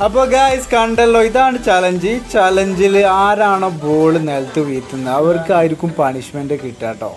അപ്പോൾ ഗായ്സ് കണ്ടല്ലോ ഇതാണ് ചലഞ്ച് ഈ ചലഞ്ചിൽ ആരാണോ ബോൾ നിലത്ത് വീഴ്ത്തുന്നത് അവർക്കായിരിക്കും പണിഷ്മെന്റ് കിട്ടുക കേട്ടോ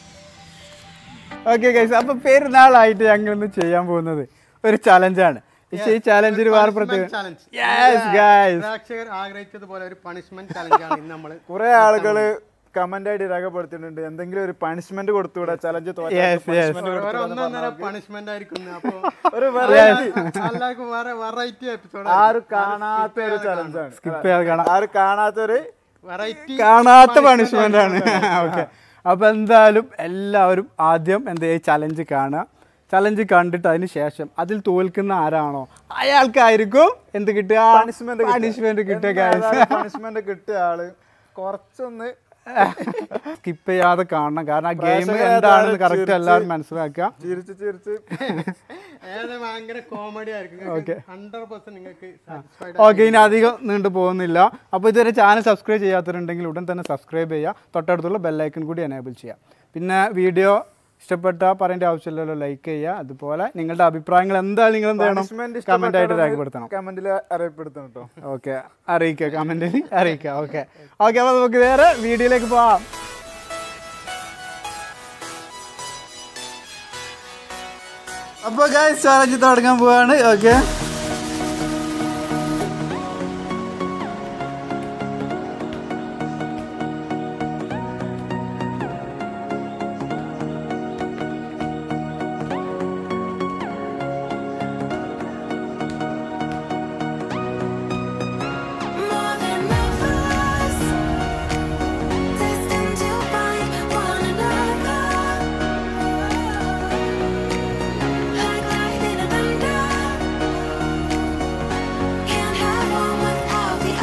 ഓക്കെ ഗൈസ് അപ്പൊ പെരുന്നാളായിട്ട് ഞങ്ങൾ ഇന്ന് ചെയ്യാൻ പോകുന്നത് ഒരു ചലഞ്ചാണ് ഈ ചലഞ്ചിൽ വേറെ പ്രത്യേക ചലഞ്ച് യെസ് ഗൈസ് പ്രേക്ഷകർ ആഗ്രഹിച്ചതുപോലെ ഒരു പണിഷ്മെന്റ് ചലഞ്ചാണ് ഇന്ന് നമ്മൾ കുറെ ആളുകള് കമന്റ് ആയിട്ട് രേഖപ്പെടുത്തിയിട്ടുണ്ട് എന്തെങ്കിലും ഒരു പണിഷ്മെന്റ് കൊടുത്തുകൂടെ ചലഞ്ച് Yes, yes. വേറെ ഒന്നൊന്നര പണിഷ്മെന്റ് ആയിരിക്കും അപ്പൊ ഒരു എല്ലാവർക്കും വേറെ വെറൈറ്റി എപ്പിസോഡ് ആരും കാണാത്ത ഒരു ചലഞ്ചാണ് സ്കിപ്പ് ചെയ്യാതെ കാണാം ആരും കാണാത്തൊരു വെറൈറ്റി കാണാത്ത പണിഷ്മെന്റ് ആണ് ഓക്കെ അപ്പൊ എന്തായാലും എല്ലാവരും ആദ്യം എന്താ ഈ ചലഞ്ച് കാണുക ചലഞ്ച് കണ്ടിട്ട് അതിന് ശേഷം അതിൽ തോൽക്കുന്ന ആരാണോ അയാൾക്കായിരിക്കും എന്ത് കിട്ടുക പണിഷ്മെന്റ് പണിഷ്മെന്റ് കിട്ടുക ഗൈസ് പണിഷ്മെന്റ് കിട്ടിയ ആള് കുറച്ചൊന്ന് സ്കിപ്പ് ചെയ്യാതെ കാണണം കാരണം ആ ഗെയിം പ്രേക്ഷകരെ എന്താണെന്ന് അതാണ് കറക്റ്റ് ചിരിച്ച് എല്ലാവരും മനസ്സിലാക്കുക ചിരിച്ച് ചിരിച്ച് ഏത് ഭയങ്കര കോമഡി ആയിരിക്കും Okay. ഹൺഡ്രഡ് പെർസെന്റ് നിങ്ങൾക്ക് സാറ്റിസ്ഫൈഡ് ഓക്കെ ഇനി അധികം നീണ്ടു പോകുന്നില്ല അപ്പോൾ ഇതുവരെ ചാനൽ സബ്സ്ക്രൈബ് ചെയ്യാത്തവരുണ്ടെങ്കിൽ ഉടൻ തന്നെ സബ്സ്ക്രൈബ് ചെയ്യുക തൊട്ടടുത്തുള്ള ബെല്ലൈക്കൺ കൂടി എനേബിൾ ചെയ്യുക പിന്നെ വീഡിയോ ഇഷ്ടപ്പെട്ടാൽ പറയേണ്ട ആവശ്യമില്ലല്ലോ ലൈക്ക് ചെയ്യുക അതുപോലെ നിങ്ങളുടെ അഭിപ്രായങ്ങൾ എന്തായാലും നിങ്ങൾ എന്ത് ചെയ്യണം പണിഷ്മെന്റ് കമൻ്റ് ആയിട്ട് രേഖപ്പെടുത്തണം കമന്റിൽ അറിയപ്പെടുത്തണം കേട്ടോ ഓക്കെ അറിയിക്കുക കമൻറ്റിൽ അറിയിക്കുക ഓക്കെ ഓക്കെ അപ്പോൾ നമുക്ക് വേറെ വീഡിയോയിലേക്ക് പോവാം അപ്പോൾ ഗൈസ് ചാലഞ്ച് തുടങ്ങാൻ പോവാണ് okay More than lovers, destined to find one another. Like lightning and thunder, can't have one without the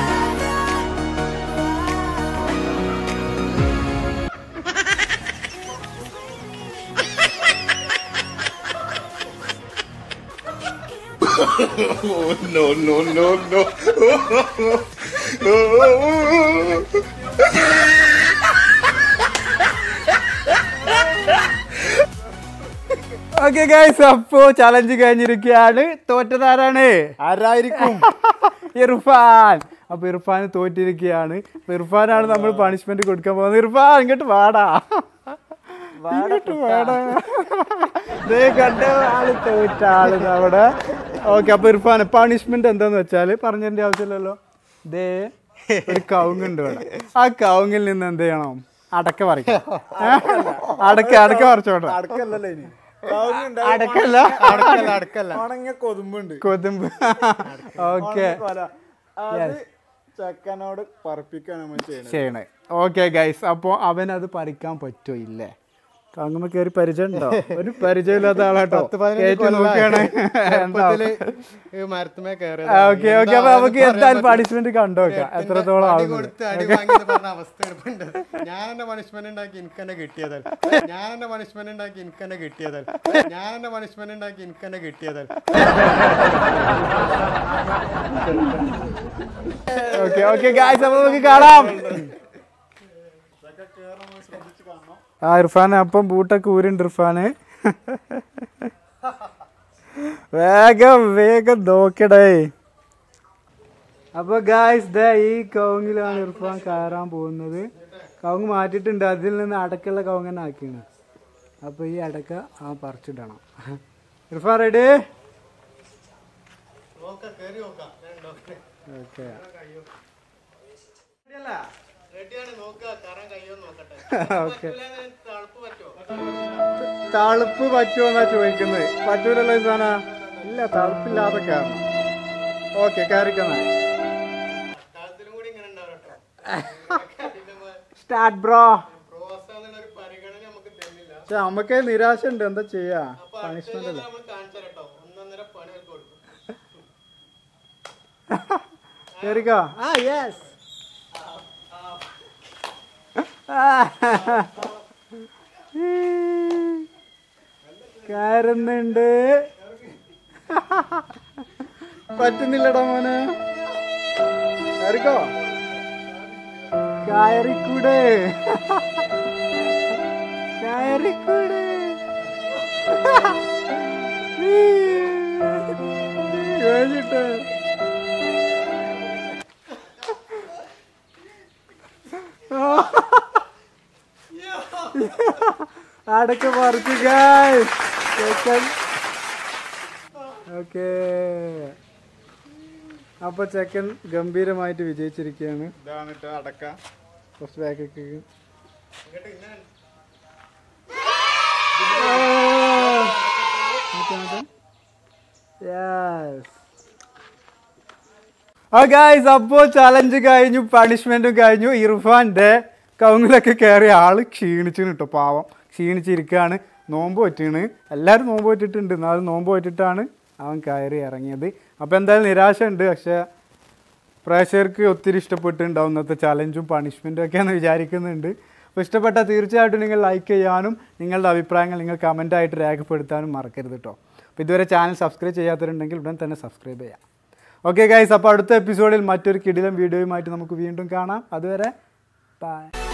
okay guys അപ്പോ ചലഞ്ച് കഴിഞ്ഞിരിക്കുകയാണ് തോറ്റതാരാണ് ആരായിരിക്കും ഇർഫാൻ അപ്പൊ ഇർഫാൻ തോറ്റിരിക്കുകയാണ് അപ്പൊ ഇർഫാനാണ് നമ്മൾ പണിഷ്മെന്റ് കൊടുക്കാൻ പോകുന്നത് ഇർഫാൻ ഇങ്ങോട്ട് വാടാ ഇങ്ങോട്ട് വാടാ ദേ കണ്ട ആള് തോറ്റ ആള് അവിടെ ഓക്കെ അപ്പൊ ഇർഫാൻ പണിഷ്മെന്റ് എന്താന്ന് വെച്ചാല് പറഞ്ഞതിന്റെ ആവശ്യമില്ലല്ലോ ദേ ഒരു കവുങ്ങുണ്ട് ഇവിടെ ആ കവുങ്ങിൽ നിന്ന് എന്ത് ചെയ്യണം അടക്ക പറിക്കാം അടക്ക അടക്ക പറിച്ചോട്ടെ അടക്കല്ലല്ലോ ഇനി അടക്കല്ല അടുക്കല്ല അടുക്കല്ല ഉണങ്ങിയ കൊതുമ്പുണ്ട് കൊതുമ്പ് ഓക്കെ കൊല. അത് ചക്കനോട് പറപ്പിക്കാണ് നമ്മൾ ചെയ്യണത് ചെയ്യണേ ഓക്കെ ഗൈസ് അപ്പോൾ അവൻ അത് പറിക്കാൻ പറ്റുമോ ഇല്ലേ കാങ്ങുമ്പോ കയറി പരിചയം ഉണ്ടോ ഒരു പരിചയമില്ലാത്ത ആളാട്ടോ പത്ത് പതിനഞ്ച് കേറ്റി കൊല്ലായി. നോക്കുകയാണ് ചെറുപ്പത്തില് ഈ മരത്തുമേ കയറിയത് ഓക്കെ ഓക്കെ അപ്പൊ നമുക്ക് എന്തായാലും പണിഷ്മെന്റ് കണ്ടു നോക്കാം എത്രത്തോളം അടി ആവുന്നത് കൊടുത്ത് അടി വാങ്ങിയെന്ന് പറഞ്ഞ അവസ്ഥ ഉണ്ട് ഞാൻ എന്റെ പണിഷ്മെന്റ് ഉണ്ടാക്കി എനിക്ക് തന്നെ കിട്ടിയതല്ല ഞാൻ എന്റെ പണിഷ്മെന്റ് ഉണ്ടാക്കി എനിക്ക് തന്നെ കിട്ടിയതല്ല ഞാൻ എന്റെ പണിഷ്മെന്റ് ഉണ്ടാക്കി എനിക്ക് തന്നെ കിട്ടിയതല്ല ഓക്കെ ഓക്കെ ഗൈസ് അപ്പൊ നമുക്ക് കാണാം ആ ഇർഫാൻ അപ്പം ബൂട്ടൊക്കെ ഊരുണ്ട് ഇർഫാന് വേഗം വേഗം നോക്കടേ അപ്പൊ ഗായ്സ് ദേ ഈ കവുങ്ങിലാണ് ഇർഫാൻ കയറാൻ പോകുന്നത് കവുങ്ങ് മാറ്റിയിട്ടുണ്ട് അതിൽ നിന്ന് അടക്കുള്ള കവുങ്ങ് തന്നെ ആക്കിയാണ് അപ്പൊ ഈ അടക്ക ആ പറിച്ചിടണം ഇർഫാൻ റെഡി ഓക്കെ ഓക്കെ തളുപ്പ് പറ്റുമോ എന്നാ ചോദിക്കുന്നത് പറ്റൂലല്ലോ ഈ സാധന ഇല്ല തളുപ്പില്ലാതെ കയറണം ഓക്കെ കയറിക്കുന്ന സ്റ്റാർട്ട് ബ്രോ പക്ഷെ നമുക്ക് നിരാശ ഉണ്ട് എന്താ ചെയ്യാ പണിഷ്മെന്റ് അല്ല കയറിക്കോ ആ യെസ് കയറുന്നുണ്ട് പറ്റുന്നില്ലടാ മോനെ കയറിക്കോ കയറിക്കൂടെ കയറിക്കൂടെ കഴിഞ്ഞിട്ട് അടക്ക പറിച്ചു ഗായ്സ് ഓക്കേ അപ്പൊ ചെക്കൻ ഗംഭീരമായിട്ട് വിജയിച്ചിരിക്കുകയാണ് ഇതാണ് കേട്ടോ അടക്ക കുറച്ച് ബാക്കൊക്കെ ആ ഗായ്സ് അപ്പോൾ ചലഞ്ച് കഴിഞ്ഞു പണിഷ്മെന്റും കഴിഞ്ഞു ഇർഫാന്റെ കവുങ്ങിലൊക്കെ കയറിയ ആള് ക്ഷീണിച്ചു കേട്ടോ പാവം ക്ഷീണിച്ചിരിക്കുകയാണ് നോമ്പ് പറ്റിയാണ് എല്ലാവരും നോമ്പ് പറ്റിയിട്ടുണ്ട് എന്നാലും നോമ്പ് പറ്റിയിട്ടാണ് അവൻ കയറി ഇറങ്ങിയത് അപ്പോൾ എന്തായാലും നിരാശ ഉണ്ട് പക്ഷേ പ്രേക്ഷകർക്ക് ഒത്തിരി ഇഷ്ടപ്പെട്ടിട്ടുണ്ടാവും ഇന്നത്തെ ചലഞ്ചും പണിഷ്മെൻറ്റും ഒക്കെയാണെന്ന് വിചാരിക്കുന്നുണ്ട് അപ്പോൾ ഇഷ്ടപ്പെട്ടാൽ തീർച്ചയായിട്ടും നിങ്ങൾ ലൈക്ക് ചെയ്യാനും നിങ്ങളുടെ അഭിപ്രായങ്ങൾ നിങ്ങൾ കമൻ്റായിട്ട് രേഖപ്പെടുത്താനും മറക്കരുത് കേട്ടോ അപ്പോൾ ഇതുവരെ ചാനൽ സബ്സ്ക്രൈബ് ചെയ്യാത്തവരുണ്ടെങ്കിൽ ഉടൻ തന്നെ സബ്സ്ക്രൈബ് ചെയ്യാം ഓക്കെ ഗൈസ് അപ്പോൾ അടുത്ത എപ്പിസോഡിൽ മറ്റൊരു കിടിലം വീഡിയോയുമായിട്ട് നമുക്ക് വീണ്ടും കാണാം അതുവരെ ബൈ